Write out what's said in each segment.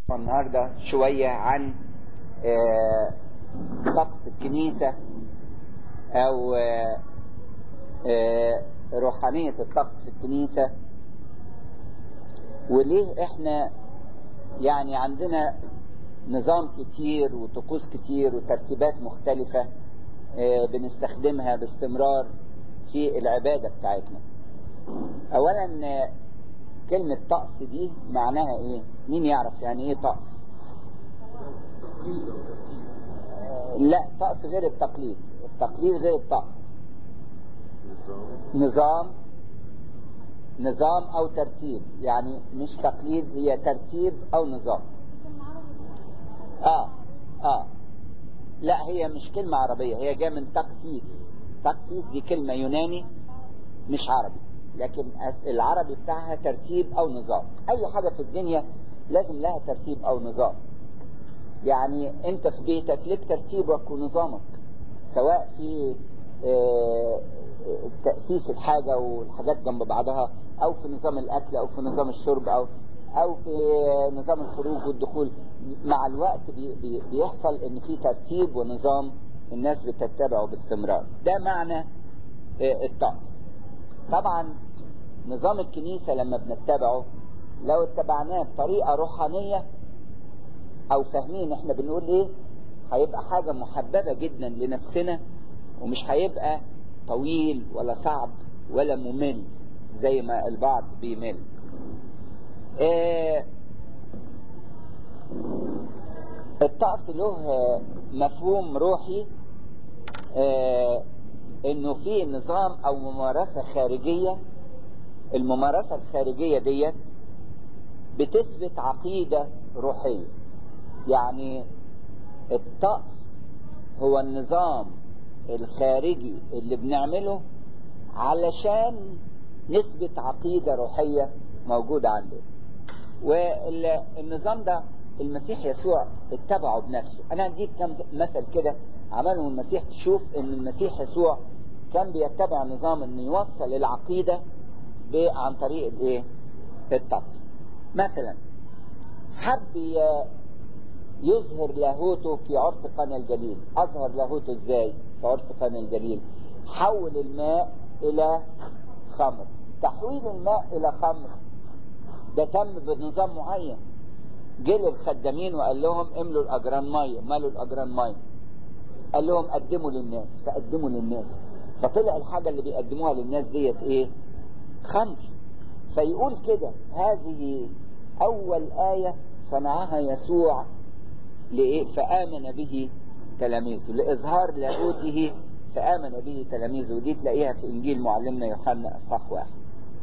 النهاردة شوية عن آه، طقس الكنيسة أو آه، آه، روحانية الطقس في الكنيسة وليه احنا يعني عندنا نظام كتير وطقوس كتير وترتيبات مختلفة آه، بنستخدمها باستمرار في العبادة بتاعتنا اولا آه، كلمة طقس دي معناها ايه مين يعرف يعني ايه طقس آه، لا طقس غير التقليد التقليد غير الطقس نظام نظام او ترتيب يعني مش تقليد هي ترتيب او نظام اه اه لا هي مش كلمة عربية هي جاية من تقسيس تقسيس دي كلمة يوناني مش عربي لكن أس- العربي بتاعها ترتيب او نظام اي حاجة في الدنيا لازم لها ترتيب او نظام يعني انت في بيتك لك ترتيبك ونظامك سواء في آه، آه، تأسيس الحاجة والحاجات جنب بعضها او في نظام الاكل او في نظام الشرب او او في نظام الخروج والدخول مع الوقت بي بي بيحصل ان في ترتيب ونظام الناس بتتبعه باستمرار ده معنى آه، الطقس طبعا نظام الكنيسة لما بنتبعه لو اتبعناه بطريقة روحانية او فاهمين احنا بنقول ايه هيبقى حاجة محببة جدا لنفسنا ومش هيبقى طويل ولا صعب ولا ممل زي ما البعض بيمل اه الطقس له آه، مفهوم روحي اه انه في نظام او ممارسة خارجية الممارسة الخارجية ديت بتثبت عقيدة روحية يعني الطقس هو النظام الخارجي اللي بنعمله علشان نثبت عقيدة روحية موجودة عندنا والنظام ده المسيح يسوع اتبعه بنفسه انا هديك كم مثل كده عملهم المسيح تشوف ان المسيح يسوع كان بيتبع نظام انه يوصل العقيدة ب- عن طريق الايه الطقس مثلا حب ي- يظهر لاهوته في عرس قنا الجليل اظهر لاهوته ازاي في عرس قنا الجليل حول الماء الى خمر تحويل الماء الى خمر ده تم بنظام معين جه للخدامين وقال لهم املوا الاجران ميه مالوا الاجران ميه قال لهم قدموا للناس فقدموا للناس فطلع الحاجة اللي بيقدموها للناس ديت ايه خمر فيقول كده هذه اول آية صنعها يسوع لإيه؟ فآمن به تلاميذه لإظهار لاهوته فآمن به تلاميذه ودي تلاقيها في إنجيل معلمنا يوحنا أصحاح واحد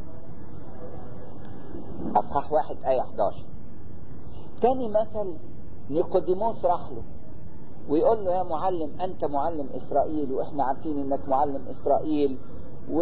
أصحاح واحد آية 11 تاني مثل نيقوديموس راح له ويقول له يا معلم أنت معلم إسرائيل وإحنا عارفين إنك معلم إسرائيل و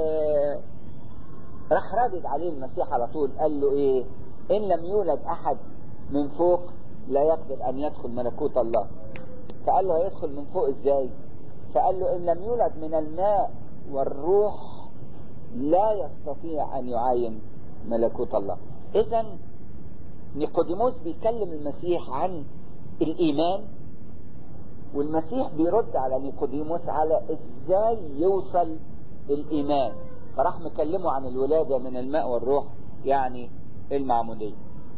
راح ردد عليه المسيح على طول قال له إيه إن لم يولد أحد من فوق لا يقدر أن يدخل ملكوت الله فقال له هيدخل من فوق إزاي فقال له إن لم يولد من الماء والروح لا يستطيع أن يعاين ملكوت الله إذا نيقوديموس بيكلم المسيح عن الإيمان والمسيح بيرد على نيقوديموس على ازاي يوصل الايمان فراح مكلمه عن الولادة من الماء والروح يعني المعمودية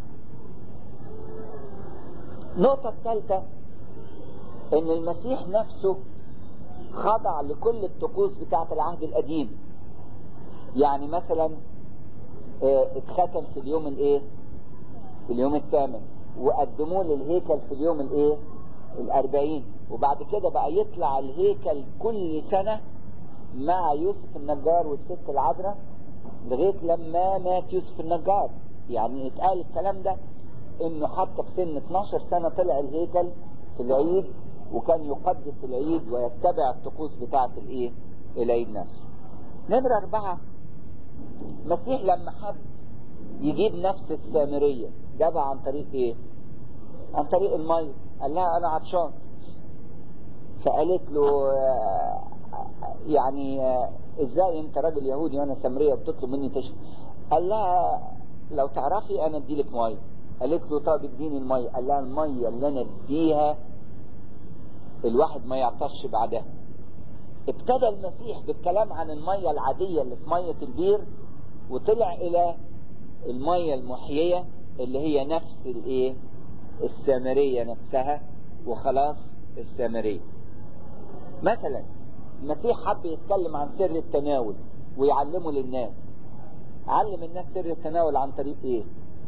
النقطة الثالثة ان المسيح نفسه خضع لكل الطقوس بتاعة العهد القديم يعني مثلا اه، اتختم في اليوم الايه في اليوم الثامن وقدموه للهيكل في اليوم الايه الأربعين وبعد كده بقى يطلع الهيكل كل سنة مع يوسف النجار والست العذراء لغاية لما مات يوسف النجار يعني اتقال الكلام ده انه حتى في سن 12 سنة طلع الهيكل في العيد وكان يقدس العيد ويتبع الطقوس بتاعة الايه العيد نفسه نمرة اربعة مسيح لما حب يجيب نفس السامرية جابها عن طريق ايه عن طريق المية قال لها انا عطشان فقالت له آه، يعني آه، ازاي انت راجل يهودي وانا سامريه وبتطلب مني تشرب قال لها لو تعرفي انا اديلك ميه قالت له طب اديني المية قال لها المية اللي انا اديها الواحد ما يعطش بعدها ابتدى المسيح بالكلام عن المية العادية اللي في مية البير وطلع الى المية المحيية اللي هي نفس الايه السامرية نفسها وخلاص السامرية مثلا المسيح حب يتكلم عن سر التناول ويعلمه للناس علم الناس سر التناول عن طريق ايه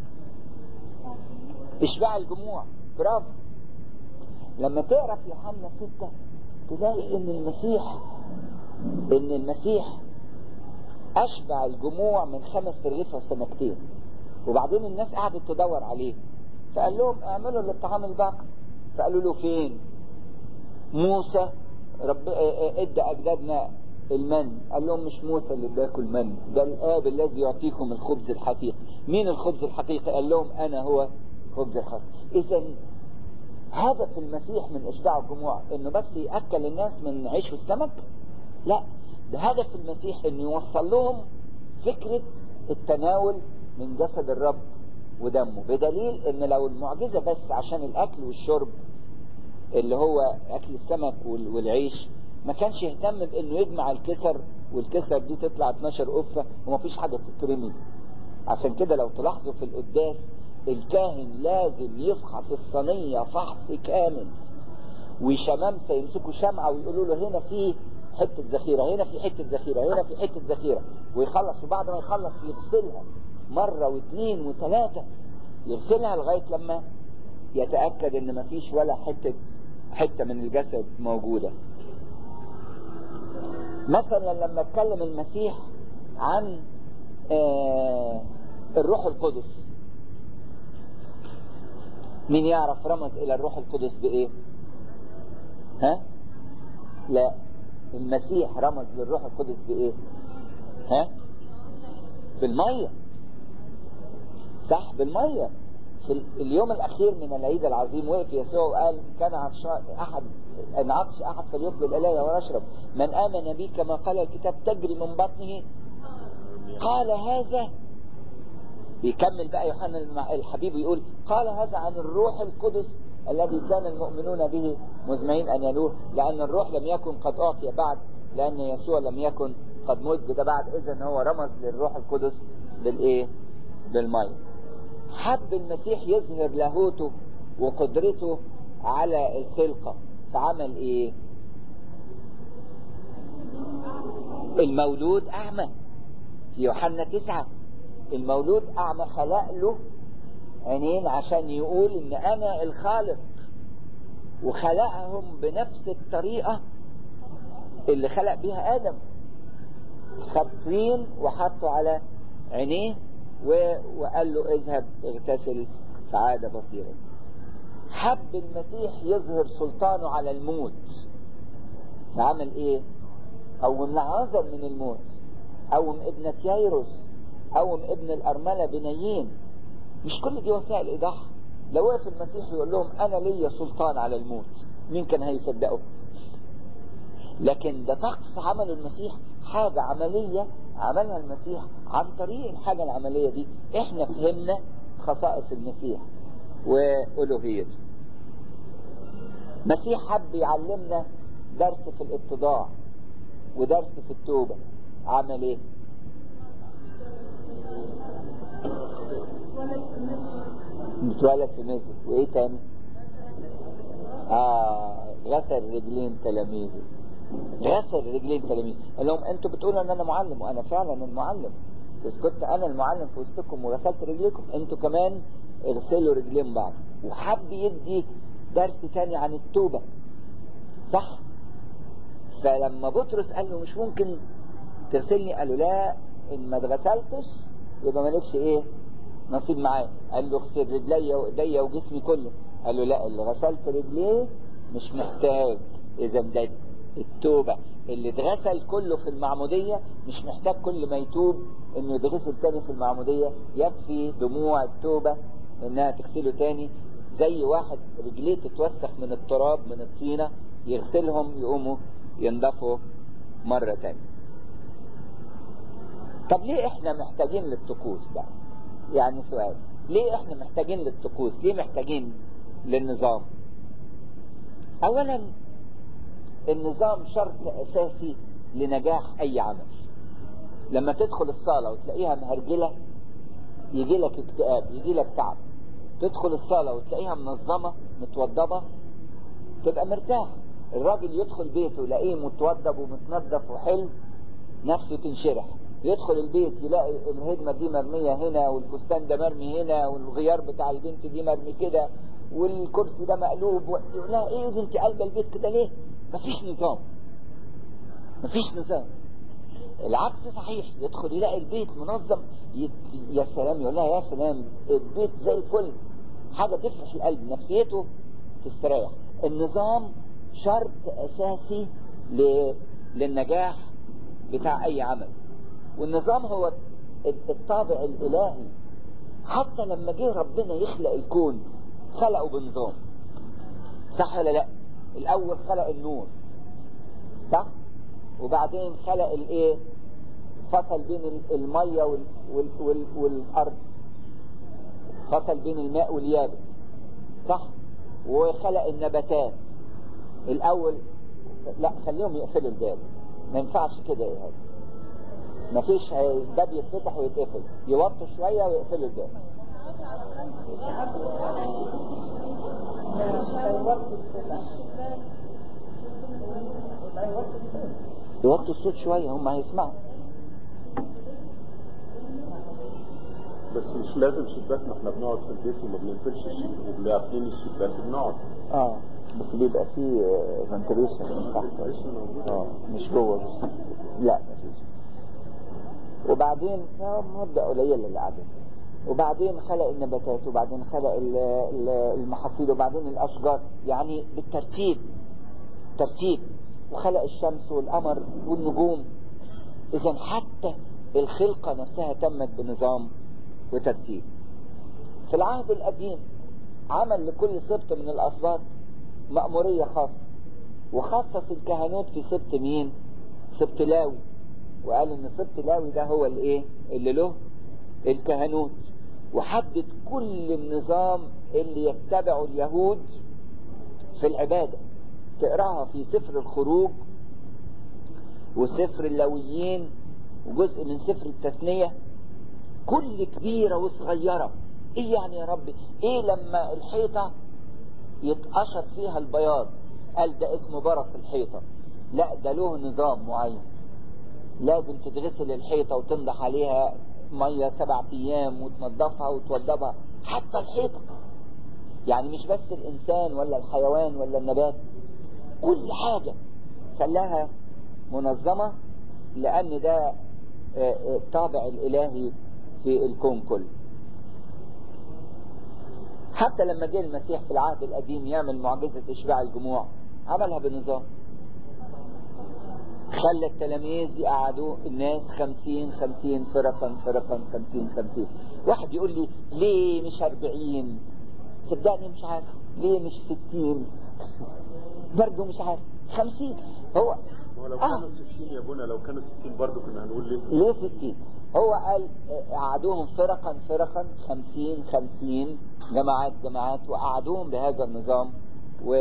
اشباع الجموع برافو لما تقرا في يوحنا 6 تلاقي ان المسيح ان المسيح اشبع الجموع من خمس ترغيفة وسمكتين وبعدين الناس قعدت تدور عليه فقال لهم اعملوا للطعام الباقي فقالوا له فين موسى رب ادى اجدادنا المن قال لهم مش موسى اللي بياكل من ده الاب الذي يعطيكم الخبز الحقيقي مين الخبز الحقيقي قال لهم انا هو الخبز الحقيقي اذا هدف المسيح من اشباع الجموع انه بس ياكل الناس من عيش والسمك لا ده هدف المسيح انه يوصل لهم فكرة التناول من جسد الرب ودمه بدليل ان لو المعجزة بس عشان الاكل والشرب اللي هو اكل السمك والعيش ما كانش يهتم بانه يجمع الكسر والكسر دي تطلع 12 قفة ومفيش حاجة تترمي عشان كده لو تلاحظوا في القداس الكاهن لازم يفحص الصينية فحص كامل وشمامسة يمسكوا شمعة ويقولوا له هنا في حتة ذخيرة هنا في حتة ذخيرة هنا في حتة ذخيرة ويخلص وبعد ما يخلص يغسلها مرة واثنين وثلاثة يغسلها لغاية لما يتأكد ان مفيش ولا حتة حتة من الجسد موجودة مثلا لما اتكلم المسيح عن آه الروح القدس مين يعرف رمز الى الروح القدس بايه ها لا المسيح رمز للروح القدس بايه ها بالمية صح بالمية في اليوم الاخير من العيد العظيم وقف يسوع وقال كان عطشان احد ان عطش احد فليطلب الي ويشرب من امن بي كما قال الكتاب تجري من بطنه قال هذا بيكمل بقى يوحنا الحبيب يقول قال هذا عن الروح القدس الذي كان المؤمنون به مزمعين أن ينوه لأن الروح لم يكن قد أعطي بعد لأن يسوع لم يكن قد مجد بعد إذن هو رمز للروح القدس بالإيه بالمية حب المسيح يظهر لاهوته وقدرته على الخلقة فعمل إيه المولود أعمى في يوحنا تسعة المولود أعمى خلق له عينين عشان يقول إن أنا الخالق وخلقهم بنفس الطريقة اللي خلق بيها آدم خد طين وحطه على عينيه وقال له اذهب اغتسل فعاد بصيرا حب المسيح يظهر سلطانه على الموت فعمل ايه قوم لعازر من الموت قوم ابنة ييروس قوم ابن الأرملة بنيين مش كل دي وسائل إيضاح لو وقف المسيح يقول لهم أنا ليا سلطان على الموت مين كان هيصدقه لكن ده طقس عمله المسيح حاجة عملية عملها المسيح عن طريق الحاجة العملية دي احنا فهمنا خصائص المسيح وألوهيته مسيح حب يعلمنا درس في الاتضاع ودرس في التوبة عمل ايه بتولد في مصر وايه تاني اه غسل رجلين تلاميذه غسل رجلين تلاميذه قال لهم انتوا بتقولوا ان انا معلم وانا فعلا المعلم بس كنت انا المعلم في وسطكم وغسلت رجليكم انتوا كمان اغسلوا رجلين بعض وحب يدي درس تاني عن التوبة صح فلما بطرس قال له مش ممكن تغسلني قال له لا ان ما اتغسلتش يبقى مالكش ايه نصيب معايا قال له اغسل رجلي وايديا وجسمي كله قال له لا اللي غسلت رجليه مش محتاج اذا ده التوبة اللي اتغسل كله في المعمودية مش محتاج كل ما يتوب انه يتغسل تاني في المعمودية يكفي دموع التوبة انها تغسله تاني زي واحد رجليه تتوسخ من التراب من الطينة يغسلهم يقوموا ينضفوا مرة تانية طب ليه احنا محتاجين للطقوس بقى يعني سؤال ليه احنا محتاجين للطقوس ليه محتاجين للنظام اولا النظام شرط اساسي لنجاح اي عمل لما تدخل الصالة وتلاقيها مهرجلة يجي لك اكتئاب يجي لك تعب تدخل الصالة وتلاقيها منظمة متوضبة تبقى مرتاح الراجل يدخل بيته يلاقيه متوضب ومتنظف وحلو نفسه تنشرح يدخل البيت يلاقي الهدمة دي مرمية هنا والفستان ده مرمي هنا والغيار بتاع البنت دي مرمي كده والكرسي ده مقلوب و... لا ايه دي انت قلب البيت كده ليه مفيش نظام مفيش نظام العكس صحيح يدخل يلاقي البيت منظم يت... يا سلام يقول لها يا سلام البيت زي الفل حاجة تفرح القلب نفسيته تستريح النظام شرط اساسي ل... للنجاح بتاع اي عمل والنظام هو الطابع الالهي حتى لما جه ربنا يخلق الكون خلقه بنظام صح ولا لا الاول خلق النور صح وبعدين خلق الايه فصل بين الميه وال وال وال والارض فصل بين الماء واليابس صح وخلق النباتات الاول لا خليهم يقفلوا الباب ما ينفعش كده يا هذا ما فيش الباب يتفتح ويتقفل يوطوا شويه ويقفلوا الباب يوطوا الصوت شويه هم هيسمعوا بس مش لازم شباك ما احنا بنقعد في البيت وما بنقفلش الشباك وبنقفلين الشباك وبنقعد اه بس بيبقى فيه فنتليشن من تحت ventilation موجود. اه مش جوه بس لا مفيش وبعدين آه، مدة قليلة اللي قعدت وبعدين خلق النباتات وبعدين خلق ال- ال- المحاصيل وبعدين الأشجار يعني بالترتيب ترتيب وخلق الشمس والقمر والنجوم إذا حتى الخلقة نفسها تمت بنظام وترتيب في العهد القديم عمل لكل سبط من الأسباط مأمورية خاصة وخصص الكهنوت في سبط مين سبط لاوي وقال ان سبط لاوي ده هو الايه اللي له الكهنوت وحدد كل النظام اللي يتبعه اليهود في العبادة تقراها في سفر الخروج وسفر اللويين وجزء من سفر التثنية كل كبيرة وصغيرة ايه يعني يا ربي ايه لما الحيطة يتقشر فيها البياض قال ده اسمه برص الحيطة لا ده له نظام معين لازم تتغسل الحيطة وتنضح عليها مية سبع ايام وتنضفها وتوضبها حتى الحيطة يعني مش بس الانسان ولا الحيوان ولا النبات كل حاجة خلاها منظمة لان ده آه، آه، الطابع الالهي في الكون كله حتى لما جه المسيح في العهد القديم يعمل معجزة إشباع الجموع عملها بنظام خلى التلاميذ يقعدوا الناس خمسين خمسين فرقا فرقا خمسين خمسين واحد يقول لي ليه مش أربعين صدقني مش عارف ليه مش ستين برضه مش عارف خمسين هو هو لو آه. كانوا 60 يا بونا لو كانوا 60 برضه كنا هنقول ليه ليه ستين هو قال آه، قعدوهم فرقا فرقا خمسين خمسين جماعات جماعات وقعدوهم بهذا النظام و...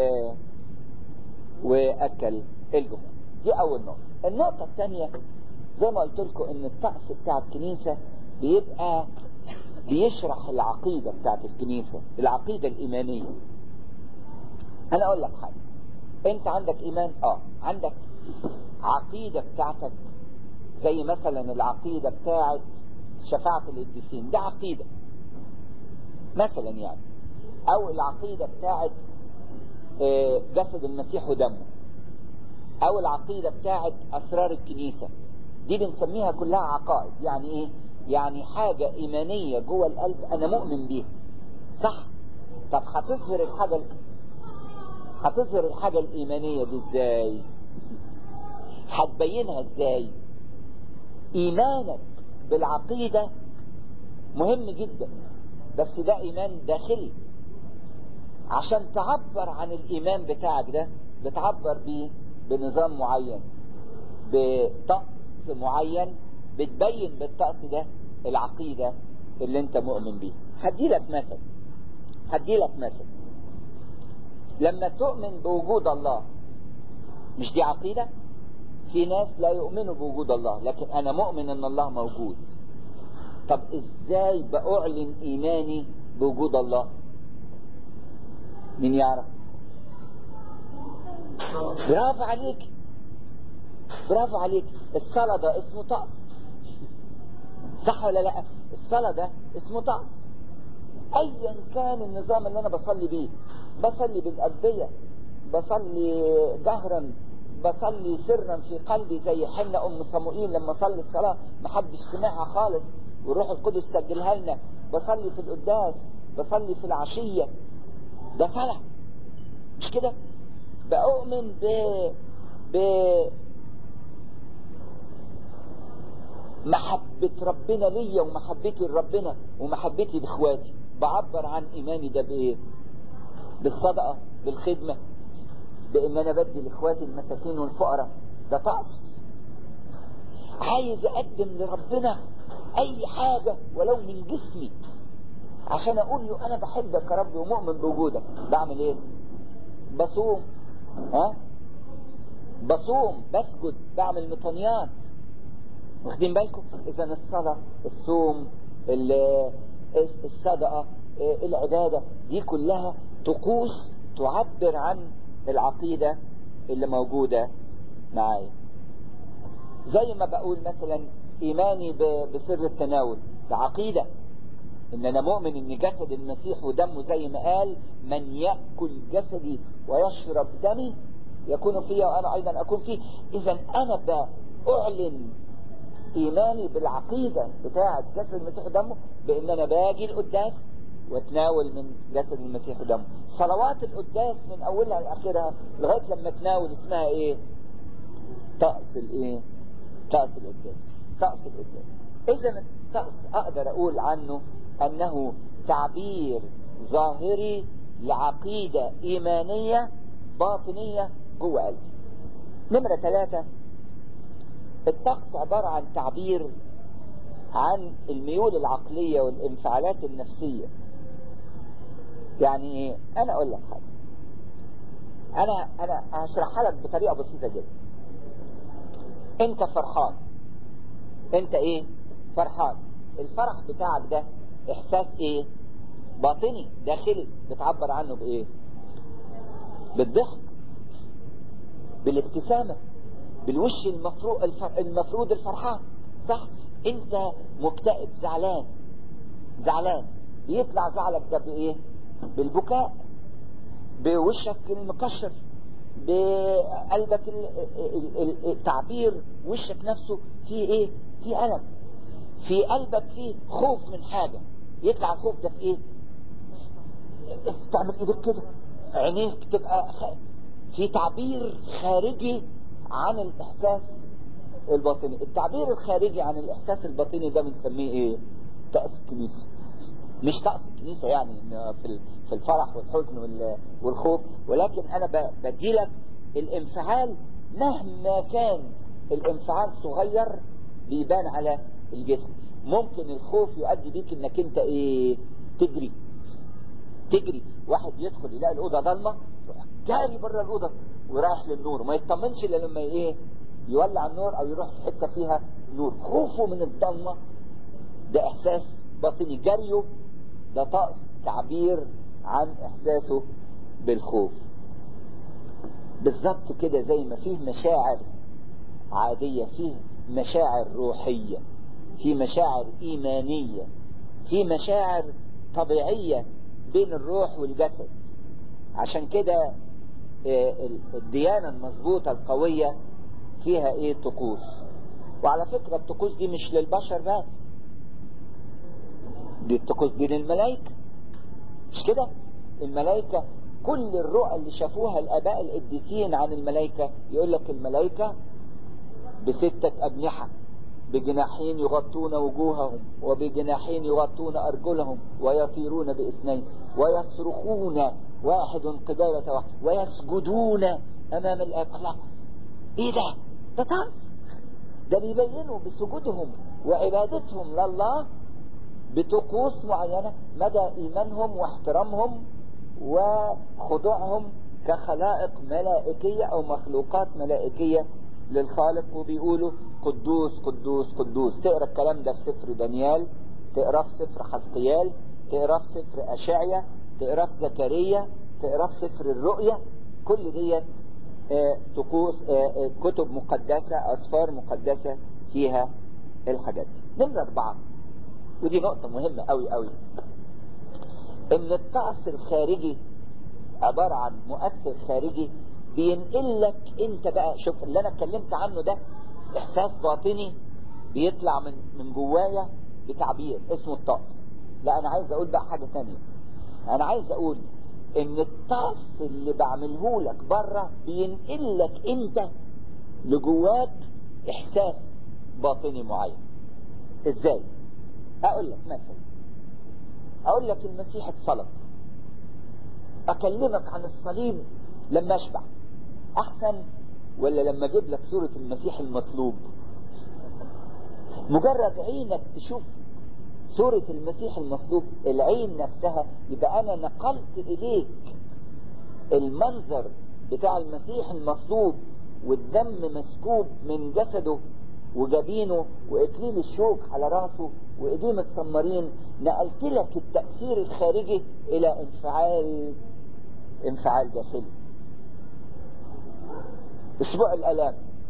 وأكل الجمهور دي أول نقطة النقطة الثانية زي ما قلت لكم إن الطقس بتاع الكنيسة بيبقى بيشرح العقيدة بتاعت الكنيسة العقيدة الإيمانية أنا أقول لك حاجة أنت عندك إيمان آه عندك عقيدة بتاعتك زي مثلا العقيدة بتاعت شفاعة القديسين ده عقيدة مثلا يعني او العقيدة بتاعت آه، جسد المسيح ودمه او العقيدة بتاعت اسرار الكنيسة دي بنسميها كلها عقائد يعني ايه يعني حاجة ايمانية جوه القلب انا مؤمن بيها صح طب هتظهر الحاجة هتظهر الحاجة الايمانية دي ازاي هتبينها ازاي ايمانك بالعقيدة مهم جدا بس ده ايمان داخلي عشان تعبر عن الايمان بتاعك ده بتعبر بيه بنظام معين بطقس معين بتبين بالطقس ده العقيدة اللي انت مؤمن بيه هدي لك مثل هدي لك مثل لما تؤمن بوجود الله مش دي عقيدة في ناس لا يؤمنوا بوجود الله لكن انا مؤمن ان الله موجود طب ازاي باعلن ايماني بوجود الله مين يعرف برافو عليك برافو عليك الصلاة ده اسمه طقس صح ولا لا الصلاة ده اسمه طقس ايا كان النظام اللي انا بصلي بيه بصلي بالأدبية بصلي جهرا بصلي سرا في قلبي زي حنة ام صموئيل لما صلت صلاة محدش سمعها خالص والروح القدس سجلها لنا بصلي في القداس بصلي في العشية ده صلاة مش كده بأؤمن ب ب محبة ربنا ليا ومحبتي لربنا ومحبتي لاخواتي بعبر عن ايماني ده بايه بالصدقة بالخدمة بان انا بدي لاخواتي المساكين والفقراء ده طقس عايز اقدم لربنا اي حاجة ولو من جسمي عشان اقول له انا بحبك يا رب ومؤمن بوجودك بعمل ايه بصوم ها بصوم بسجد بعمل مطنيات واخدين بالكم اذا الصلاة الصوم الصدقة العبادة دي كلها طقوس تعبر عن العقيدة اللي موجودة معايا زي ما بقول مثلا ايماني بسر التناول ده عقيدة ان انا مؤمن ان جسد المسيح ودمه زي ما قال من يأكل جسدي ويشرب دمي يكون فيا وانا ايضا اكون فيه اذا انا باعلن ايماني بالعقيدة بتاعة جسد المسيح ودمه بان انا باجي القداس واتناول من جسد المسيح ودمه صلوات القداس من اولها لاخرها لغاية لما اتناول اسمها ايه طقس الايه طقس القداس طقس القداس اذا الطقس اقدر اقول عنه انه تعبير ظاهري لعقيدة ايمانية باطنية جوه قلبي نمرة ثلاثة الطقس عبارة عن تعبير عن الميول العقلية والانفعالات النفسية يعني ايه انا اقول لك حاجة انا انا هشرحها لك بطريقة بسيطة جدا انت فرحان انت ايه فرحان الفرح بتاعك ده احساس ايه باطني داخلي بتعبر عنه بايه بالضحك بالابتسامة بالوش المفروض المفروض الفرحان صح انت مكتئب زعلان زعلان يطلع زعلك ده بايه بالبكاء بوشك المكشر بقلبك التعبير وشك نفسه فيه ايه فيه ألم في قلبك فيه خوف من حاجة يطلع الخوف ده في ايه تعمل ايدك كده عينيك تبقى خ... في تعبير خارجي عن الاحساس الباطني التعبير الخارجي عن الاحساس الباطني ده بنسميه ايه طقس الكنيسة مش طقس الكنيسة يعني في في الفرح والحزن والخوف ولكن انا بدي لك الانفعال مهما كان الانفعال صغير بيبان على الجسم ممكن الخوف يؤدي بيك انك انت ايه تجري تجري واحد يدخل يلاقي الاوضه ضلمه يروح جاري بره الاوضه ورايح للنور وما يطمنش الا لما ايه يولع النور او يروح في حته فيها نور خوفه من الضلمه ده احساس باطني جريه ده طقس تعبير عن احساسه بالخوف بالظبط كده زي ما فيه مشاعر عادية فيه مشاعر روحية في مشاعر إيمانية في مشاعر طبيعية بين الروح والجسد عشان كده الديانة المظبوطة القوية فيها ايه طقوس وعلى فكرة الطقوس دي مش للبشر بس دي الطقوس دي للملائكة مش كده الملائكة كل الرؤى اللي شافوها الاباء القديسين عن الملائكة يقول لك الملائكة بستة اجنحة بجناحين يغطون وجوههم وبجناحين يغطون أرجلهم ويطيرون باثنين ويصرخون واحد قبالة واحد ويسجدون أمام الآب الله إيه ده؟ ده طقس ده بيبينوا بسجودهم وعبادتهم لله بطقوس معينة مدى إيمانهم واحترامهم وخضوعهم كخلائق ملائكية أو مخلوقات ملائكية للخالق وبيقولوا قدوس قدوس قدوس تقرا الكلام ده في سفر دانيال تقراه في سفر حزقيال تقراه في سفر أشعيا تقراه في زكريا تقراه في سفر الرؤيا كل ديت آه، طقوس آه، آه، كتب مقدسة أسفار مقدسة فيها الحاجات دي نمرة أربعة ودي نقطة مهمة أوي أوي إن الطقس الخارجي عبارة عن مؤثر خارجي بينقل لك أنت بقى شوف اللي أنا اتكلمت عنه ده إحساس باطني بيطلع من من جوايا بتعبير اسمه الطقس لا أنا عايز أقول بقى حاجة تانية أنا عايز أقول ان الطقس اللي بعمله لك بره بينقل لك انت لجواك احساس باطني معين ازاي اقول لك مثلا اقول لك المسيح اتصلب اكلمك عن الصليب لما اشبع احسن ولا لما اجيب لك صورة المسيح المصلوب مجرد عينك تشوف صورة المسيح المصلوب العين نفسها يبقى أنا نقلت إليك المنظر بتاع المسيح المصلوب والدم مسكوب من جسده وجبينه وإكليل الشوك على راسه وإيديه متسمرين نقلت لك التأثير الخارجي إلى انفعال انفعال داخلي أسبوع الآلام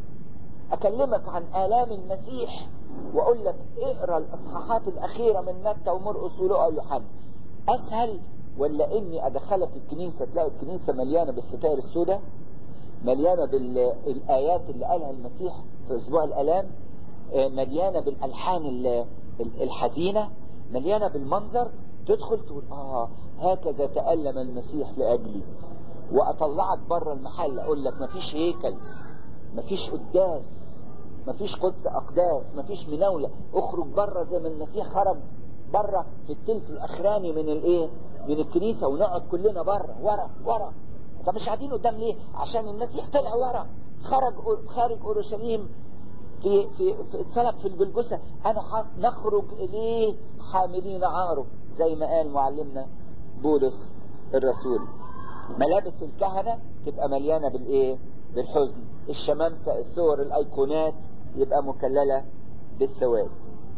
أكلمك عن آلام المسيح واقول لك اقرا الاصحاحات الاخيره من متى ومرقس ولقى ويوحنا اسهل ولا اني ادخلك الكنيسه تلاقي الكنيسه مليانه بالستائر السوداء مليانه بالايات اللي قالها المسيح في اسبوع الالام مليانه بالالحان الحزينه مليانه بالمنظر تدخل تقول اه هكذا تالم المسيح لاجلي واطلعك بره المحل اقول لك مفيش هيكل مفيش قداس مفيش قدس اقداس مفيش مناولة اخرج بره زي ما المسيح خرج بره في التلت الاخراني من الايه من الكنيسة ونقعد كلنا بره ورا ورا طب مش قاعدين قدام ليه عشان المسيح طلع ورا خرج خارج اورشليم في في في اتصلب في الجلجسة انا نخرج اليه حاملين عاره زي ما قال معلمنا بولس الرسول ملابس الكهنة تبقى مليانة بالايه بالحزن الشمامسة الصور الايقونات يبقى مكللة بالسواد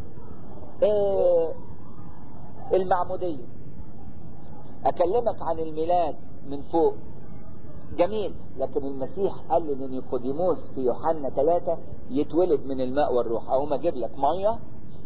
إيه المعمودية اكلمك عن الميلاد من فوق جميل لكن المسيح قال لنيقوديموس في يوحنا ثلاثة يتولد من الماء والروح اقوم اجيب لك مية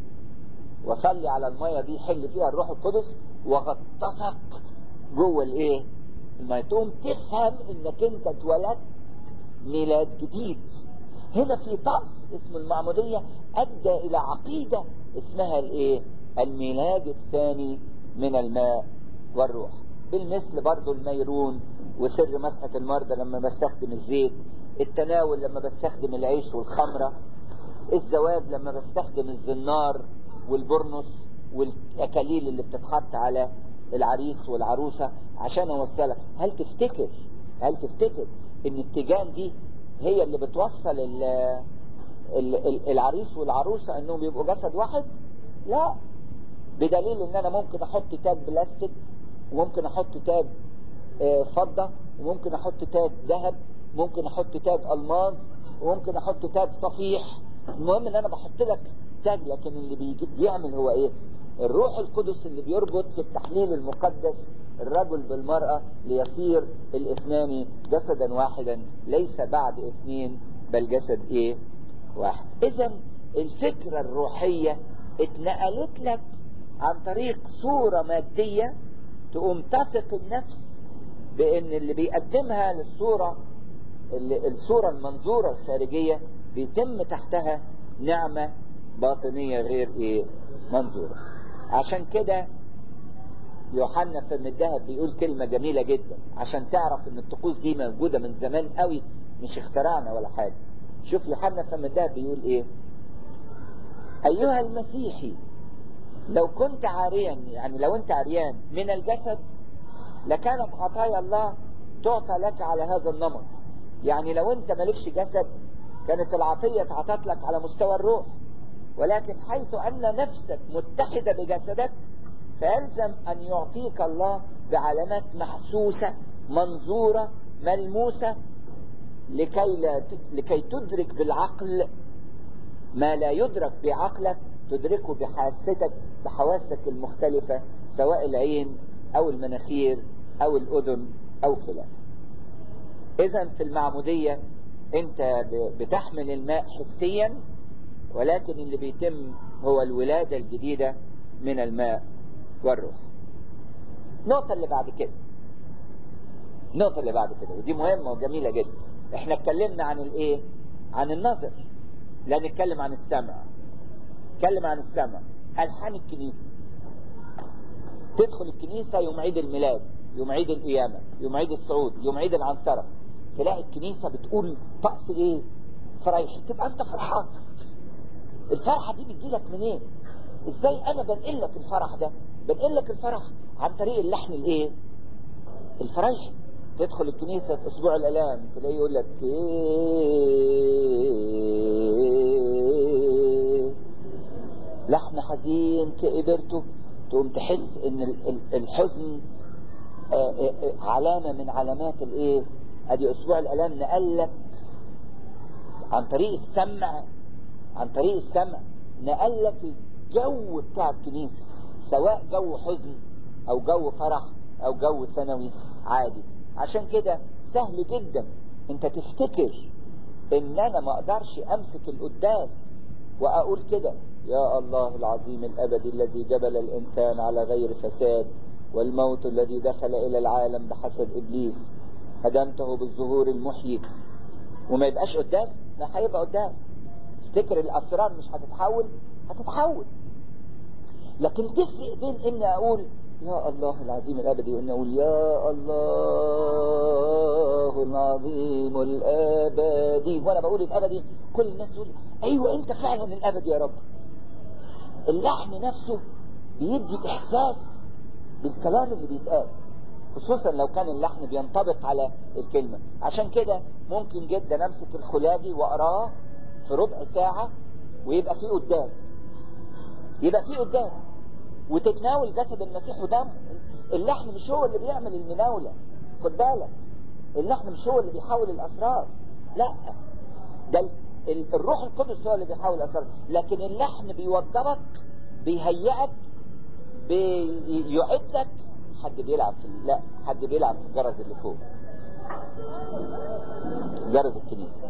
وصلي على المية دي حل فيها الروح القدس وغطسك جوه الايه المية تقوم تفهم انك انت اتولدت ميلاد جديد هنا في طقس اسمه المعمودية ادى الى عقيدة اسمها الايه الميلاد الثاني من الماء والروح بالمثل برضو الميرون وسر مسحة المرضى لما بستخدم الزيت التناول لما بستخدم العيش والخمرة الزواج لما بستخدم الزنار والبرنس والاكاليل اللي بتتحط على العريس والعروسة عشان اوصلك هل تفتكر هل تفتكر ان التيجان دي هي اللي بتوصل ال ال العريس والعروسة انهم يبقوا جسد واحد لا بدليل ان انا ممكن احط تاج بلاستيك وممكن احط تاج فضة وممكن احط تاج ذهب ممكن احط تاج الماظ وممكن احط تاج صفيح المهم ان انا بحط لك تاج لكن اللي بيجي بيعمل هو ايه الروح القدس اللي بيربط في التحليل المقدس الرجل بالمرأة ليصير الاثنان جسدا واحدا ليس بعد اثنين بل جسد ايه واحد اذا الفكرة الروحية اتنقلت لك عن طريق صورة مادية تقوم تثق النفس بان اللي بيقدمها للصورة اللي الصورة المنظورة الخارجية بيتم تحتها نعمة باطنية غير ايه منظورة عشان كده يوحنا فم الذهب بيقول كلمة جميلة جدا عشان تعرف ان الطقوس دي موجودة من زمان قوي مش اخترعنا ولا حاجة شوف يوحنا فم الذهب بيقول ايه ايها المسيحي لو كنت عاريا يعني لو انت عريان من الجسد لكانت عطايا الله تعطى لك على هذا النمط يعني لو انت مالكش جسد كانت العطية اتعطت لك على مستوى الروح ولكن حيث أن نفسك متحدة بجسدك فيلزم أن يعطيك الله بعلامات محسوسة منظورة ملموسة لكي, لا لكي تدرك بالعقل ما لا يدرك بعقلك تدركه بحاستك بحواسك المختلفة سواء العين أو المناخير أو الأذن أو خلافه إذا في المعمودية أنت بتحمل الماء حسيا ولكن اللي بيتم هو الولادة الجديدة من الماء والروح النقطة اللي بعد كده النقطة اللي بعد كده ودي مهمة وجميلة جدا احنا اتكلمنا عن الايه عن النظر لا نتكلم عن السمع نتكلم عن السمع ألحان الكنيسة تدخل الكنيسة يوم عيد الميلاد يوم عيد القيامة يوم عيد الصعود يوم عيد العنصرة تلاقي الكنيسة بتقول طقس ايه فريح تبقى انت فرحان الفرحة دي بتجيلك منين ازاي انا بنقل لك الفرح ده بنقل لك الفرح عن طريق اللحن الايه الفريح تدخل الكنيسة في اسبوع الالام تلاقيه يقول لك إيه لحن حزين كإبرته تقوم تحس ان الحزن علامة من علامات الايه ادي اسبوع الالام نقلك عن طريق السمع عن طريق السمع نقلك الجو بتاع الكنيسة سواء جو حزن او جو فرح او جو سنوي عادي عشان كده سهل جدا انت تفتكر ان انا ما اقدرش امسك القداس واقول كده يا الله العظيم الابدي الذي جبل الانسان على غير فساد والموت الذي دخل الى العالم بحسب ابليس هدمته بالظهور المحيي وما يبقاش قداس لا هيبقى قداس تفتكر الاسرار مش هتتحول هتتحول لكن تفرق بين ان اقول يا الله العظيم الابدي وان اقول يا الله العظيم الابدي وانا بقول الابدي كل الناس تقول ايوه انت فعلا الابدي يا رب اللحن نفسه بيدي احساس بالكلام اللي بيتقال خصوصا لو كان اللحن بينطبق على الكلمة عشان كده ممكن جدا امسك الخلاجي واقراه في ربع ساعة ويبقى فيه قداس يبقى فيه قداس وتتناول جسد المسيح ودمه اللحن مش هو اللي بيعمل المناولة خد بالك اللحن مش هو اللي بيحول الاسرار لا ده الروح القدس هو اللي بيحول الاسرار لكن اللحن بيوضبك بيهيئك بيعدك حد بيلعب في لا حد بيلعب في الجرس اللي فوق جرس الكنيسة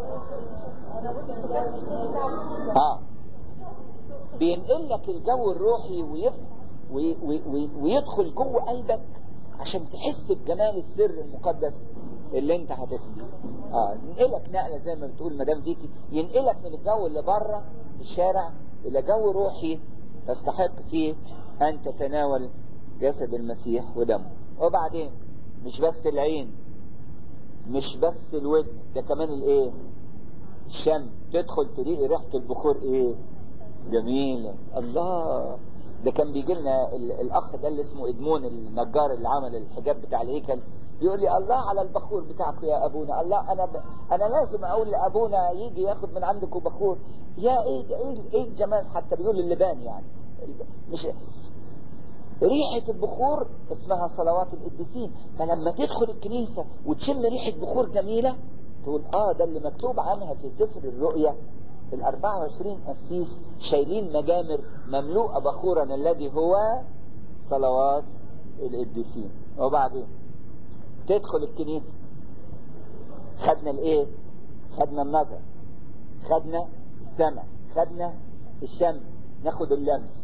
اه بينقل لك الجو الروحي ويف... وي... وي... وي... ويدخل جوه قلبك عشان تحس بجمال السر المقدس اللي انت هتفهم اه ينقلك نقله زي ما بتقول مدام فيكي ينقلك من الجو اللي بره في الشارع الى جو روحي تستحق فيه ان تتناول جسد المسيح ودمه وبعدين مش بس العين مش بس الودن ده كمان الايه الشم تدخل تلاقي ريحه البخور ايه جميلة الله ده كان بيجي لنا الاخ ده اللي اسمه ادمون النجار اللي عمل الحجاب بتاع الهيكل بيقول لي الله على البخور بتاعك يا ابونا الله انا ب... انا لازم اقول لابونا يجي ياخد من عندكم بخور يا ايه ده ايه ايه الجمال حتى بيقول اللبان يعني مش ريحة البخور اسمها صلوات القديسين فلما تدخل الكنيسة وتشم ريحة بخور جميلة تقول اه ده اللي مكتوب عنها في سفر الرؤيا ال 24 قسيس شايلين مجامر مملوءة بخورا الذي هو صلوات القديسين وبعدين تدخل الكنيسة خدنا الايه خدنا النظر خدنا السمع خدنا الشم ناخد اللمس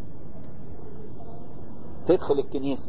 تدخل الكنيسة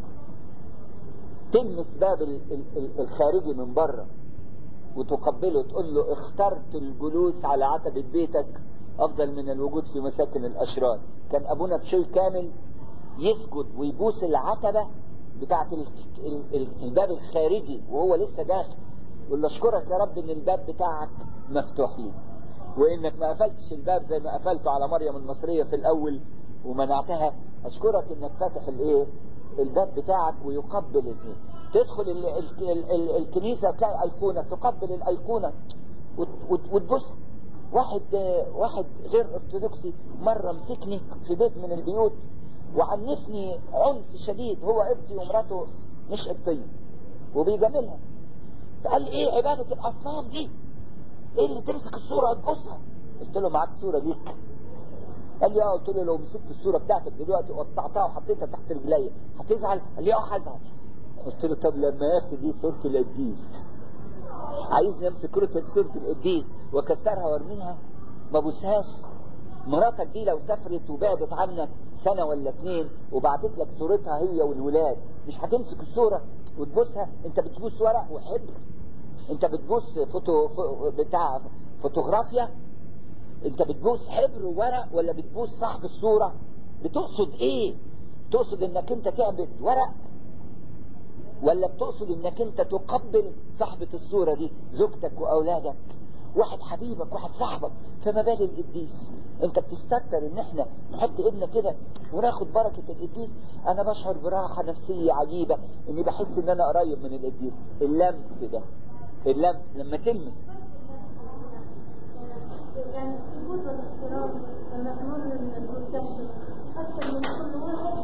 تلمس باب الخارجي من بره وتقبله تقول له اخترت الجلوس على عتبة بيتك افضل من الوجود في مساكن الاشرار كان ابونا بشوي كامل يسجد ويبوس العتبة بتاعت الباب الخارجي وهو لسه داخل يقول له اشكرك يا رب ان الباب بتاعك مفتوح لي وانك ما قفلتش الباب زي ما قفلته على مريم المصرية في الاول ومنعتها اشكرك انك فاتح الايه الباب بتاعك ويقبل الاثنين تدخل ال ال ال ال الكنيسة تلاقي ايقونة تقبل الايقونة وتبص واحد واحد غير ارثوذكسي مرة مسكني في بيت من البيوت وعنفني عنف شديد هو ابتي ومراته مش قبطية وبيجاملها فقال لي ايه عبادة الاصنام دي ايه اللي تمسك الصورة وتبصها قلت له معاك صورة ليك قال لي اه قلت له لو مسكت الصورة بتاعتك دلوقتي وقطعتها وحطيتها تحت رجليا هتزعل قال لي اه هزعل قلت له طب لما ياخد دي صورة القديس عايزني امسك صورة القديس واكسرها وارميها ما بوسهاش مراتك دي لو سافرت وبعدت عنك سنة ولا اتنين وبعتت لك صورتها هي والولاد مش هتمسك الصورة وتبوسها انت بتبوس ورق وحبر انت بتبوس فوتو بتاع فوتوغرافيا انت بتبوس حبر وورق ولا بتبوس صاحب الصورة بتقصد ايه تقصد انك انت تعبد ورق ولا بتقصد انك انت تقبل صاحبة الصورة دي زوجتك واولادك واحد حبيبك واحد صاحبك فما بال القديس انت بتستكتر ان احنا نحط ايدنا كده وناخد بركة القديس انا بشعر براحة نفسية عجيبة اني بحس ان انا قريب من القديس اللمس ده اللمس لما تلمس يعني السجود والاحترام لما تمر من البروسيشن أكثر من كل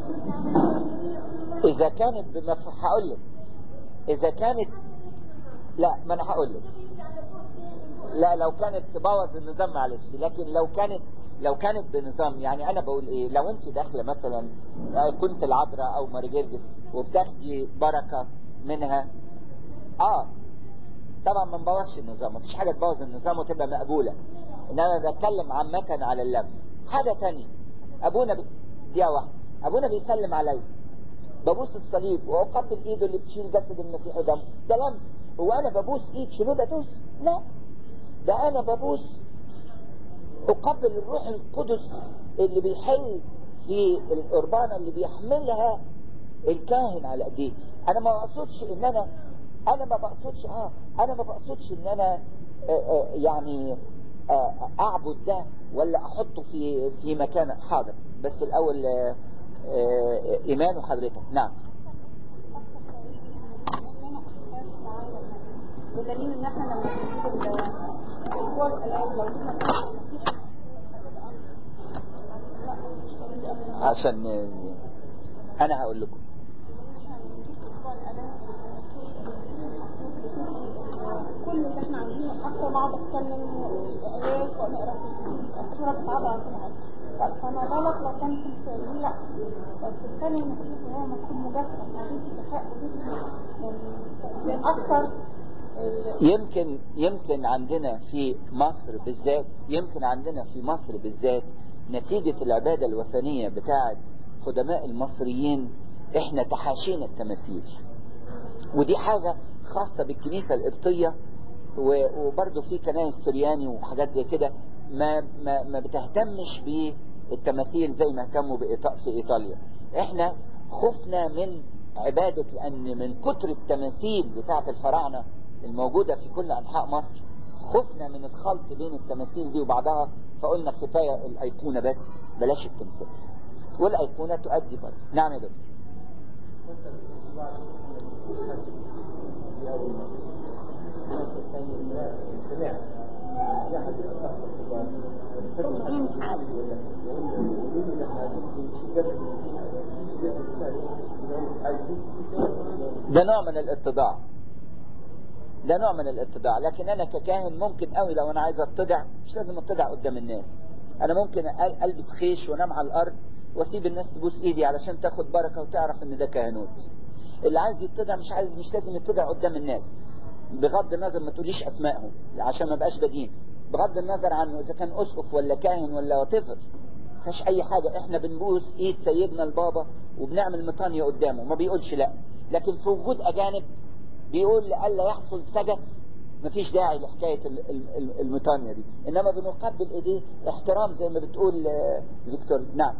واحد اذا كانت بمف... هقول لك اذا كانت لا ما انا هقول لك لا لو كانت تبوظ النظام معلش لكن لو كانت لو كانت بنظام يعني انا بقول ايه لو انت داخله مثلا كنت العذراء او مارجرجس وبتاخدي بركه منها اه طبعا ما نبوظش النظام مفيش حاجه تبوظ النظام وتبقى مقبوله انما بتكلم عامه على اللمس حاجه تانية ابونا بي... دي واحده ابونا بيسلم عليا ببوس الصليب واقبل ايده اللي بتشيل جسد المسيح ودمه ده لمس هو انا ببوس ايد شنودة توس لا ده انا ببوس اقبل الروح القدس اللي بيحل في القربانة اللي بيحملها الكاهن على ايديه انا ما بقصدش ان انا انا ما بقصدش اه انا ما بقصدش ان انا آآ آآ يعني آآ اعبد ده ولا احطه في في مكان حاضر بس الاول ايمان وحضرتك نعم بدليل ان احنا لما نجيب الكور الان لو جبنا المسيح عشان انا هقول لكم كل اللي احنا عاملينه حتى بعد اتكلم ايات ونقرا في الصوره بتاعتها على كل حاجه طب فما بالك لو كان تمثال لا بس الثاني المسيح وهو مكتوب مجسد هتدي كفاءة وتدي يعني اكثر يمكن يمكن عندنا في مصر بالذات يمكن عندنا في مصر بالذات نتيجة العبادة الوثنية بتاعة قدماء المصريين احنا تحاشينا التماثيل ودي حاجة خاصة بالكنيسة القبطية وبرضه في كنائس سرياني وحاجات زي كده ما ما ما بتهتمش بالتماثيل زي ما اهتموا في ايطاليا احنا خفنا من عبادة لان من كتر التماثيل بتاعة الفراعنة الموجودة في كل انحاء مصر خفنا من الخلط بين التماثيل دي وبعضها فقلنا كفاية الايقونة بس بلاش التمثال والايقونة تؤدي برضه نعم يا دكتور ده نوع من الاتضاع ده نوع من الاتضاع لكن انا ككاهن ممكن قوي لو انا عايز اتضع مش لازم اتضع قدام الناس انا ممكن البس خيش وانام على الارض واسيب الناس تبوس ايدي علشان تاخد بركه وتعرف ان ده كهنوت اللي عايز يتضع مش عايز مش لازم يتضع قدام الناس بغض النظر ما تقوليش اسمائهم عشان ما بقاش بدين بغض النظر عنه اذا كان اسقف ولا كاهن ولا وطفل مفيش اي حاجة احنا بنبوس ايد سيدنا البابا وبنعمل مطانية قدامه ما بيقولش لا لكن في وجود اجانب بيقول لألا يحصل سجس مفيش داعي لحكاية المطانية دي انما بنقبل ايديه احترام زي ما بتقول فيكتور نعم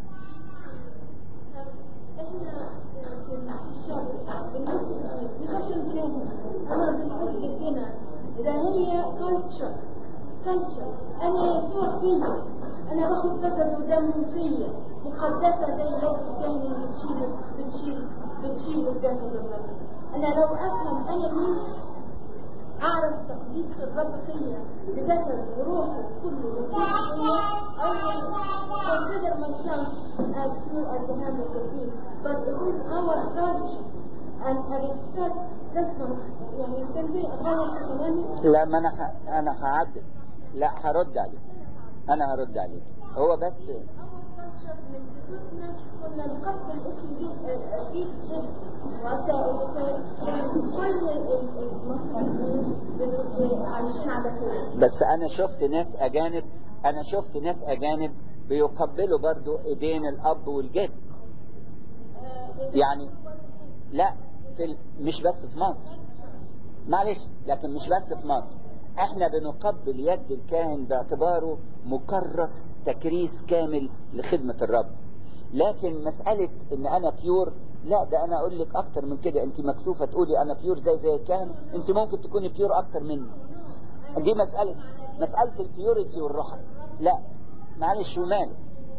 احنا في الشر مش عشان كاهن انا بالنسبه لنا ده هي كلتشر كلتشر انا يسوع فيا انا باخد جسد ودم فيا مقدسه زي هذه الكاهن اللي بتشيل بتشيل بتشيل الجسد والدم انا لو افهم انا مين اعرف تقديس الرب فيا بجسد وروحه كله وكل فيا I will consider myself as pure as the hand of the king but it is our culture and a respect that's not يعني يمكن في اغير في كلامي لا ما انا ح... انا هعدل لا هرد عليك انا هرد عليك هو بس من جدودنا كنا نقبل اسم دي ايد جد كل المصريين عايشين على كده بس انا شفت ناس اجانب انا شفت ناس اجانب بيقبلوا برضو ايدين الاب والجد يعني لا في ال... مش بس في مصر معلش لكن مش بس في مصر احنا بنقبل يد الكاهن باعتباره مكرس تكريس كامل لخدمة الرب لكن مسألة ان انا بيور لا ده انا اقول لك اكتر من كده انت مكسوفة تقولي انا بيور زي زي الكاهن انت ممكن تكوني بيور اكتر مني دي مسألة مسألة البيوريتي والروح لا معلش وماله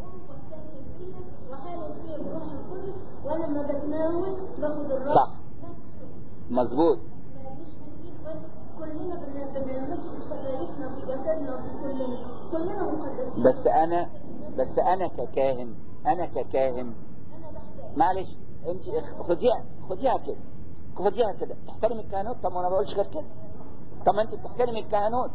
وحالي فيه الروح القدس وانا ما بتناول باخد الرب صح مظبوط مش بنجيب بس كلنا بن- بنلمس شرايطنا في جسدنا في كلنا كلنا مقدسين بس انا بس انا ككاهن انا ككاهن انا بحتاج معلش انت اخ- خديها خديها كده خديها كده تحترم الكهنوت طب وانا ما بقولش غير كده طب ما انت بتحترم الكهنوت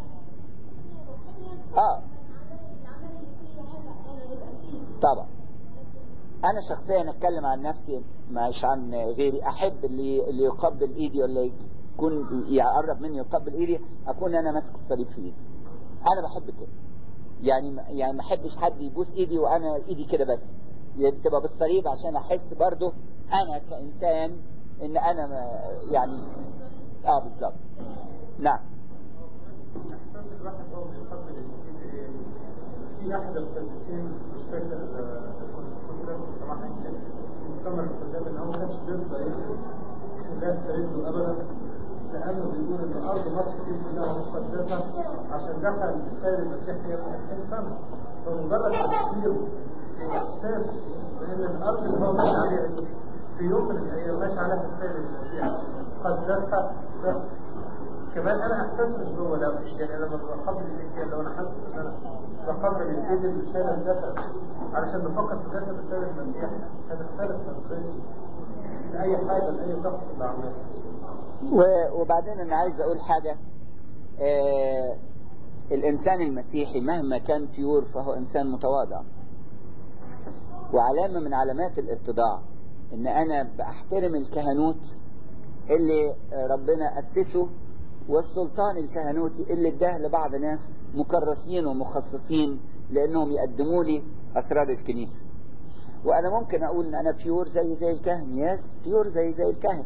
اه العمل اللي فيه هذا انا يبقى فيه طبعا انا شخصيا اتكلم عن نفسي مش عن غيري احب اللي اللي يقبل ايدي ولا يكون يقرب مني يقبل ايدي اكون انا ماسك الصليب في ايدي انا بحب كده يعني يعني ما احبش حد يبوس ايدي وانا ايدي كده بس تبقى بالصليب عشان احس برضو انا كانسان ان انا ما- يعني اه بالظبط نعم احساس الواحد هو بيقبل الايد ايه في احد القديسين مش فاكر آه، كنت كنت لازم سمعها يمكن مؤتمر القدام ان هو ما كانش بيرضى يلبس خلاف في رجله ابدا لانه بيقول ان ارض مصر دي كلها مقدسه عشان دخل السيد المسيح هي من 2000 سنه فمجرد تفكيره واحساسه بان الارض اللي هو ماشي عليها دي في يوم من الايام ماشي عليها السيد المسيح قدسها ده كمان انا احساس مش جوه لا مش يعني انا لما بقبل الايد كده لو انا حاسس ان انا بقبل الايد اللي شايله الجسد علشان نفكر في جسد السيد المسيح هتختلف نظرتي لاي حاجه لاي شخص اللي عملها و- وبعدين انا عايز اقول حاجة آه الانسان المسيحي مهما كان بيور فهو انسان متواضع وعلامة من علامات الاتضاع ان انا بحترم الكهنوت اللي ربنا اسسه والسلطان الكهنوتي اللي اداه لبعض ناس مكرسين ومخصصين لانهم يقدموا لي اسرار الكنيسة وانا ممكن اقول ان انا بيور زي زي الكهن ياس بيور زي زي الكهن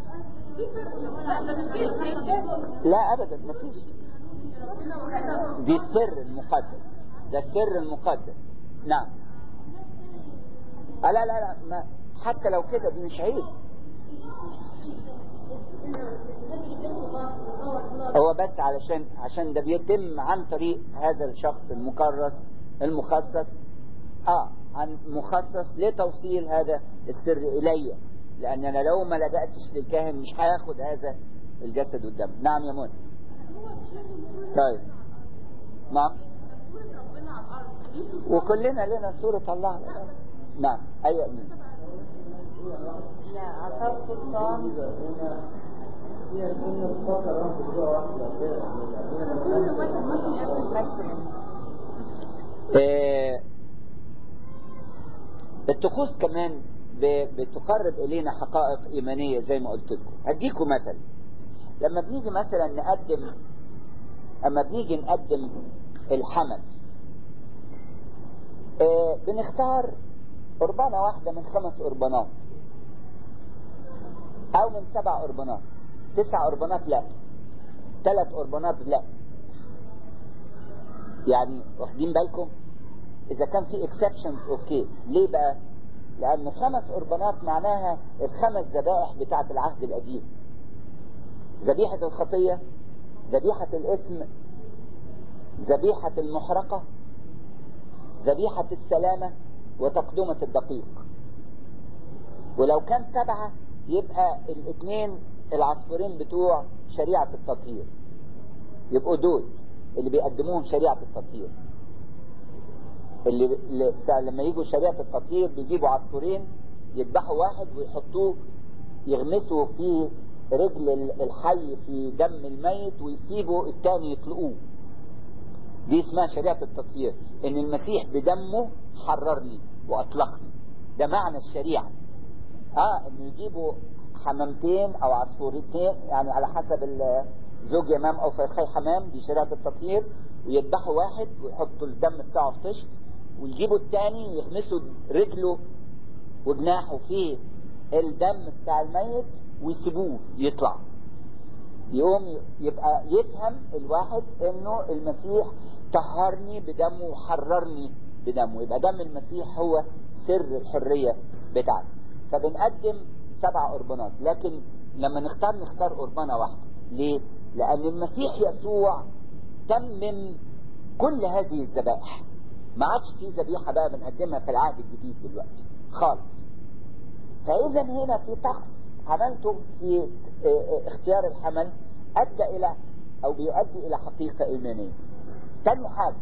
لا ابدا مفيش دي السر المقدس ده السر المقدس نعم آه لا لا لا ما حتى لو كده دي مش عيب هو بس علشان عشان ده بيتم عن طريق هذا الشخص المكرس المخصص اه عن مخصص لتوصيل هذا السر الي لان انا لو ما لجأتش للكاهن مش هياخد هذا الجسد والدم نعم يا منى طيب نعم وكلنا لنا صورة الله على الأرض. نعم ايوه مين يا عطاء سلطان كل واحد ممكن ياخد ماكسيمم آه، الطقوس كمان ب- بتقرب إلينا حقائق إيمانية زي ما قلت لكم هديكم مثل لما بنيجي مثلا نقدم أما بنيجي نقدم الحمل آه، بنختار قربانة واحدة من خمس قربانات أو من سبع قربانات تسع قربانات لا ثلاث قربانات لا يعني واخدين بالكم اذا كان في اكسبشنز اوكي ليه بقى لان خمس قربانات معناها الخمس ذبائح بتاعه العهد القديم ذبيحة الخطية ذبيحة الاسم ذبيحة المحرقة ذبيحة السلامة وتقدمة الدقيق ولو كان سبعة يبقى الاثنين العصفورين بتوع شريعة التطهير يبقوا دول اللي بيقدموهم شريعة التطهير اللي, اللي سا- لما يجوا شريعة التطهير بيجيبوا عصفورين يذبحوا واحد ويحطوه يغمسوا في رجل ال- الحي في دم الميت ويسيبوا التاني يطلقوه دي اسمها شريعة التطهير ان المسيح بدمه حررني واطلقني ده معنى الشريعة اه انه يجيبوا حمامتين او عصفورتين يعني على حسب ال- زوج يمام او فرخي حمام دي شريعة التطهير ويذبحوا واحد ويحطوا الدم بتاعه في طشت ويجيبوا التاني ويغمسوا رجله وجناحه في الدم بتاع الميت ويسيبوه يطلع يقوم يبقى يفهم الواحد انه المسيح طهرني بدمه وحررني بدمه يبقى دم المسيح هو سر الحرية بتاعتي فبنقدم سبع قربانات لكن لما نختار نختار قربانة واحدة ليه؟ لأن المسيح يسوع تمم كل هذه الذبائح ما عادش في ذبيحة بقى بنقدمها في العهد الجديد دلوقتي خالص فإذا هنا في طقس عملته في اه، اه، اختيار الحمل أدى إلى أو بيؤدي إلى حقيقة إيمانية تاني حاجة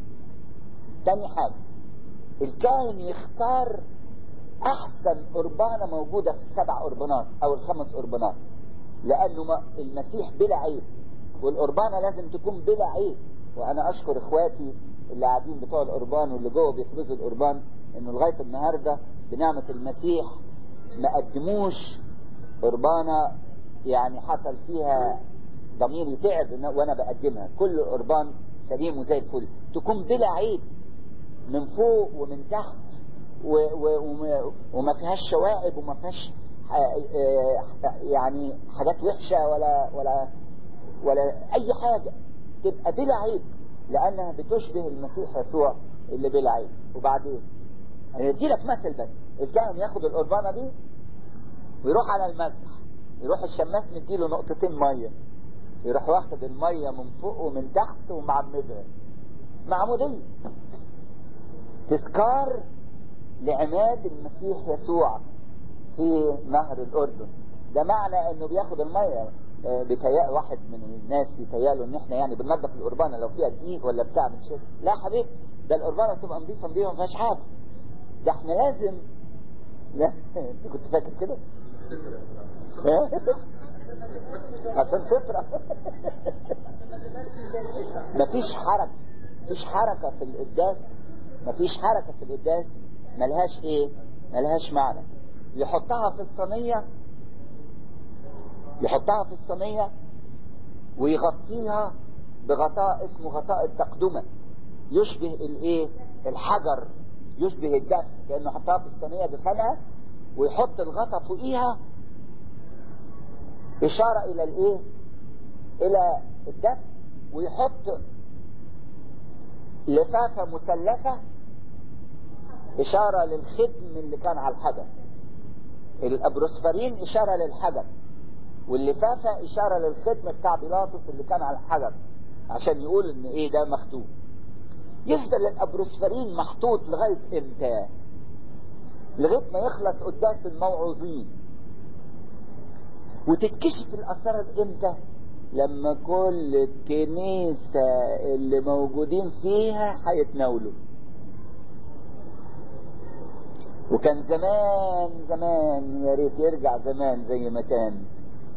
تاني حاجة الكاهن يختار أحسن قربانة موجودة في السبع قربانات أو الخمس قربانات لأنه ما- المسيح بلا عيب والقربانة لازم تكون بلا عيب وأنا أشكر إخواتي اللي قاعدين بتوع القربان واللي جوه بيخبزوا القربان إنه لغاية النهاردة بنعمة المسيح ما قدموش قربانة يعني حصل فيها ضميري تعب إن- وأنا بقدمها كل قربان سليم وزي الفل تكون بلا عيب من فوق ومن تحت و و وما- وما فيهاش شوائب وما فيهاش ح- آه، يعني حاجات وحشة ولا ولا ولا أي حاجة تبقى بلا عيب لأنها بتشبه المسيح يسوع اللي بلا عيب وبعدين هندي لك مثل بس الكاهن ياخد القربانة دي ويروح على المذبح يروح الشماس مديله نقطتين مية يروح واخد المية من فوق ومن تحت ومعمدها معمودية تذكار لعماد المسيح يسوع في نهر الأردن ده معنى انه بياخد المية آه، بيتهيأ واحد من الناس يتهيأله ان احنا يعني بننظف القربانة لو فيها دقيق ولا بتاع من شيء لا يا حبيبي ده القربانة تبقى نظيفة نظيفة ما فيهاش حاجة ده احنا لازم لا انت كنت فاكر كده؟ ها؟ عشان فطرة مفيش حركة مفيش حركة في القداس مفيش حركة في القداس ملهاش ايه ملهاش معنى يحطها في الصينية يحطها في الصينية ويغطيها بغطاء اسمه غطاء التقدمة يشبه الايه الحجر يشبه الدفن كأنه حطها في الصينية دفنها ويحط الغطا فوقيها إشارة إلى الإيه؟ إلى الدفن ويحط لفافة مثلثة إشارة للختم اللي كان على الحجر الأبروسفرين إشارة للحجر واللفافة إشارة للختم بتاع بيلاطس اللي كان على الحجر عشان يقول إن إيه ده مختوم يفضل الأبروسفرين محطوط لغاية إمتى؟ لغاية ما يخلص قداس الموعوظين وتتكشف الأسرار إمتى؟ لما كل الكنيسة اللي موجودين فيها هيتناولوا وكان زمان زمان يا ريت يرجع زمان زي ما كان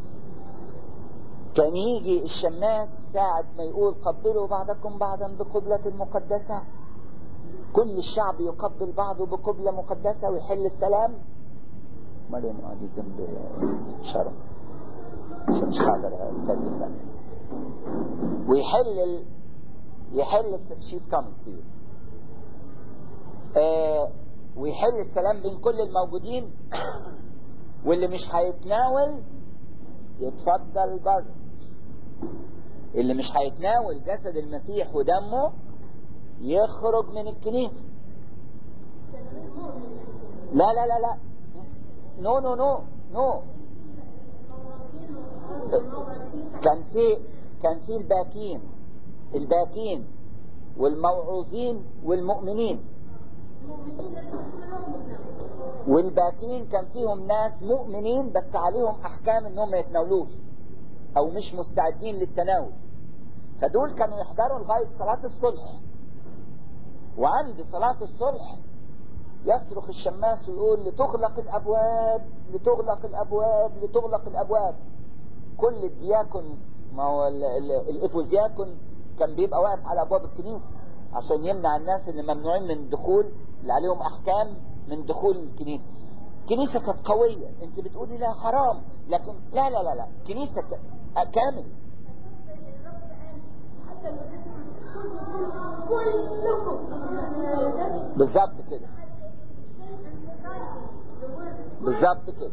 كان يجي الشماس ساعة ما يقول قبلوا بعضكم بعضا بقبلة مقدسة كل الشعب يقبل بعضه بقبلة مقدسة ويحل السلام مريم قاعدة جنب شرم عشان مش هقدر اتكلم بقى ويحل ال... يحل she's coming to you آه ويحل السلام بين كل الموجودين واللي مش هيتناول يتفضل بره اللي مش هيتناول جسد المسيح ودمه يخرج من الكنيسة لا لا لا لا نو نو نو نو كان في كان في الباكين الباكين والموعوظين والمؤمنين والباكين كان فيهم ناس مؤمنين بس عليهم احكام انهم ما يتناولوش او مش مستعدين للتناول فدول كانوا يحضروا لغاية صلاة الصلح وعند صلاة الصلح يصرخ الشماس ويقول لتغلق الأبواب لتغلق الأبواب لتغلق الأبواب كل الدياكونز ما هو ال- ال- الإبوزياكون كان بيبقى واقف على أبواب الكنيسة عشان يمنع الناس اللي ممنوعين من الدخول اللي عليهم أحكام من دخول الكنيسة كنيسة كانت قوية انت بتقولي لا حرام لكن لا لا لا لا كنيسة ك- كامل حتى لو اسم كلكم بالظبط كده بالظبط كده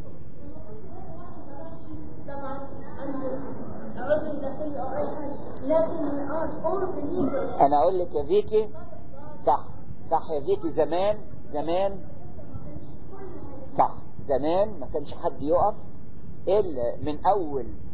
طبعا عنده عذر داخلي او اي حاجه لكن all believers انا اقول لك يا فيكي صح صح يا فيكي زمان زمان صح زمان ما كانش حد يقف الا من اول